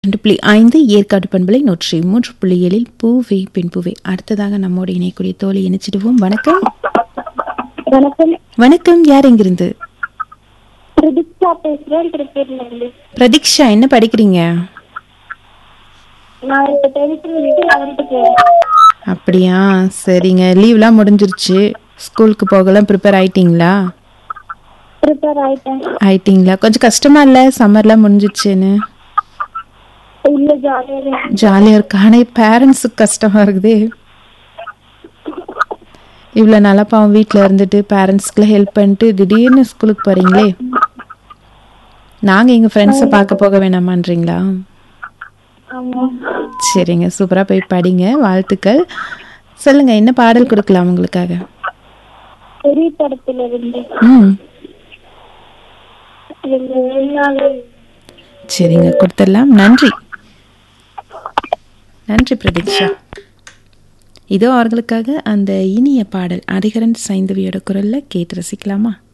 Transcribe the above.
ரெண்டு புள்ளி ஐந்து ஏற்காடு பண்பலை நூற்றி மூன்று புள்ளி ஏழில் பூவே பெண் பூவே அடுத்ததாக நம்மோடு இணையக்கூடிய தோழி இணைச்சிடுவோம் வணக்கம் வணக்கம் வணக்கம் யார் எங்கிருந்து பிரதீப்சா பேசுறேன் திருப்பூர்ல இருந்து பிரதீக்ஷா என்ன படிக்கிறீங்க நான் இப்ப டென்த் முடிச்சு லெவன்த்து போறேன் அப்படியா சரிங்க லீவ்லாம் முடிஞ்சிருச்சு ஸ்கூலுக்கு போகலாம் ப்ரிப்பேர் ஆயிட்டீங்களா ப்ரிப்பேர் ஆயிட்டேன் ஆயிட்டீங்களா கொஞ்சம் கஷ்டமா இல்லை சம்மர்லாம் முடிஞ்சிருச்சுன்னு இல்ல ஜாலியா ஜாலியாக இருக்கு ஆனால் பேரண்ட்ஸுக்கு கஷ்டமாக இருக்குதே இவ்வளோ நாளாக பாவம் வீட்டில் இருந்துட்டு பேரண்ட்ஸ்க்குலாம் ஹெல்ப் பண்ணிட்டு திடீர்னு ஸ்கூலுக்கு போகிறீங்களே நாங்கள் எங்கள் ஃப்ரெண்ட்ஸை பார்க்க போக வேணாமான்றீங்களா ஆமா சரிங்க சூப்பராக போய் படிங்க வாழ்த்துக்கள் சொல்லுங்கள் என்ன பாடல் கொடுக்கலாம் உங்களுக்காக பெரிய படத்துல இருந்து ம் ரெண்டு நாள் சரிங்க கொடுத்துடலாம் நன்றி நன்றி பிரதீக்ஷா இதோ அவர்களுக்காக அந்த இனிய பாடல் அதிகரன் சைந்தவியோட குரல்ல கேட்டு ரசிக்கலாமா